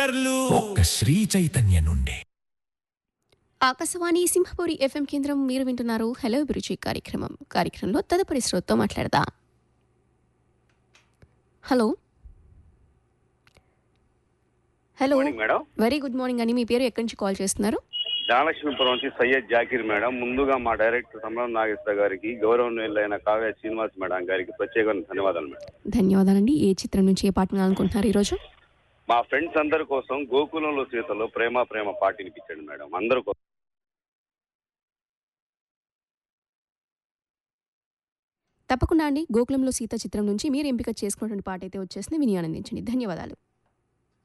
ఒక్క శ్రీ చైతన్య నుండి ఆకాశవాణి సింహపురి ఎఫ్ఎం కేంద్రం మీరు వింటున్నారు హలో అభిరుచి కార్యక్రమం కార్యక్రమంలో తదుపరి శ్రోతతో మాట్లాడదా hello hello morning madam very good morning అండి మీ పేరు ఎక్కడి నుంచి కాల్ చేస్తున్నారు ధనలక్ష్మీపురం నుంచి సయ్యద్ జాకీర్ మేడం ముందుగా మా డైరెక్టర్ సమరం నాగేశ్వర గారికి గౌరవనీయులైన కావ్య శ్రీనివాస్ మేడం గారికి ప్రత్యేకమైన ధన్యవాదాలు మేడం ధన్యవాదాలండి ఏ చిత్రం నుంచి ఏ పాట వినాలనుకుంటున్నారు ఈరోజు మా ఫ్రెండ్స్ అందరి కోసం గోకులంలో సీతలో ప్రేమ ప్రేమ పాట వినిపించండి మేడం అందరి కోసం తప్పకుండా అండి గోకులంలో సీత చిత్రం నుంచి మీరు ఎంపిక చేసుకున్నటువంటి పాట అయితే వచ్చేసింది విని ఆనందించండి ధన్యవాదాలు